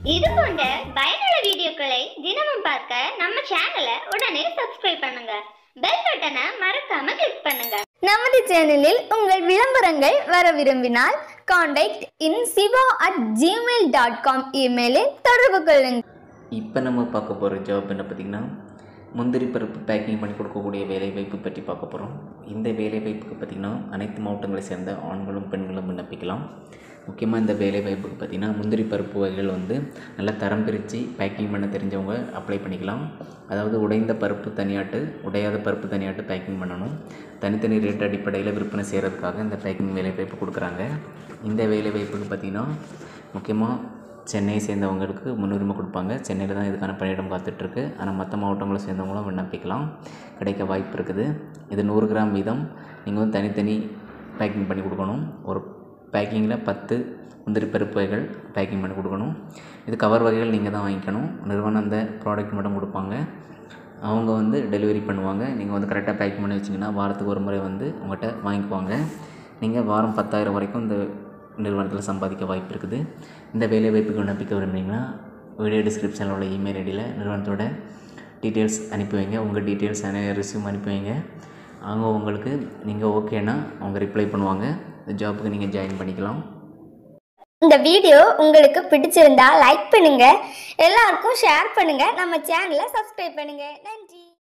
இது போன்ற பயனுள்ள வீடியோக்களை தினமும் பார்க்க நம்ம சேனலை உடனே சப்ஸ்கிரைப் பண்ணுங்க பெல் பட்டனை மறக்காம கிளிக் பண்ணுங்க நமது சேனலில் உங்கள் விளம்பரங்கள் வர விரும்பினால் contact in Siva at Gmail dot com இமெயிலில் தொடர்பு கொள்ளுங்கள் இப்போ நம்ம பார்க்க போகிற ஜாப் என்ன பார்த்திங்கன்னா முந்திரி பருப்பு பேக்கிங் பண்ணி கொடுக்கக்கூடிய வேலைவாய்ப்பு பற்றி பார்க்க போகிறோம் இந்த வேலைவாய்ப்புக்கு பார்த்திங்கன்னா அனைத்து மாவட்டங்களை சேர்ந்த ஆண்களும் பெண்களும் விண்ணப்பிக்கலாம் முக்கியமாக இந்த வேலைவாய்ப்புக்கு பார்த்திங்கன்னா முந்திரி பருப்பு வகைகள் வந்து நல்லா தரம் பிரித்து பேக்கிங் பண்ண தெரிஞ்சவங்க அப்ளை பண்ணிக்கலாம் அதாவது உடைந்த பருப்பு தனியாட்டு உடையாத பருப்பு தனியாட்டு பேக்கிங் பண்ணணும் தனித்தனி ரேட் அடிப்படையில் விற்பனை செய்கிறதுக்காக இந்த பேக்கிங் வேலைவாய்ப்பு கொடுக்குறாங்க இந்த வேலைவாய்ப்புக்கு பார்த்திங்கன்னா முக்கியமாக சென்னையை சேர்ந்தவங்களுக்கு முன்னுரிமை கொடுப்பாங்க சென்னையில் தான் இதுக்கான பணியிடம் காத்துட்ருக்கு ஆனால் மற்ற மாவட்டங்களை சேர்ந்தவங்களும் விண்ணப்பிக்கலாம் கிடைக்க வாய்ப்பு இருக்குது இது நூறு கிராம் வீதம் நீங்கள் வந்து தனித்தனி பேக்கிங் பண்ணி கொடுக்கணும் ஒரு பேக்கிங்கில் பத்து முந்திரி பருப்பு வகைகள் பேக்கிங் பண்ணி கொடுக்கணும் இது கவர் வகைகள் நீங்கள் தான் வாங்கிக்கணும் நிறுவனம் அந்த ப்ராடக்ட் மட்டும் கொடுப்பாங்க அவங்க வந்து டெலிவரி பண்ணுவாங்க நீங்கள் வந்து கரெக்டாக பேக்கிங் பண்ணி வச்சிங்கன்னா வாரத்துக்கு ஒரு முறை வந்து உங்கள்கிட்ட வாங்கிக்குவாங்க நீங்கள் வாரம் பத்தாயிரம் வரைக்கும் இந்த நிறுவனத்தில் சம்பாதிக்க வாய்ப்பு இருக்குது இந்த வேலை வாய்ப்புக்கு விண்ணப்பிக்க விரும்புனீங்கன்னா வீடியோ டிஸ்கிரிப்ஷனில் உள்ள இமெயில் ஐடியில் நிறுவனத்தோட டீட்டெயில்ஸ் அனுப்பி வைங்க உங்கள் டீட்டெயில்ஸ் ரெஸ்யூம் அனுப்பி வைங்க அவங்க உங்களுக்கு நீங்கள் ஓகேனா அவங்க ரிப்ளை பண்ணுவாங்க இந்த ஜாப்புக்கு நீங்கள் ஜாயின் பண்ணிக்கலாம் இந்த வீடியோ உங்களுக்கு பிடிச்சிருந்தா லைக் பண்ணுங்க எல்லாருக்கும் ஷேர் பண்ணுங்க நம்ம சேனலை சப்ஸ்கிரைப் பண்ணுங்க நன்றி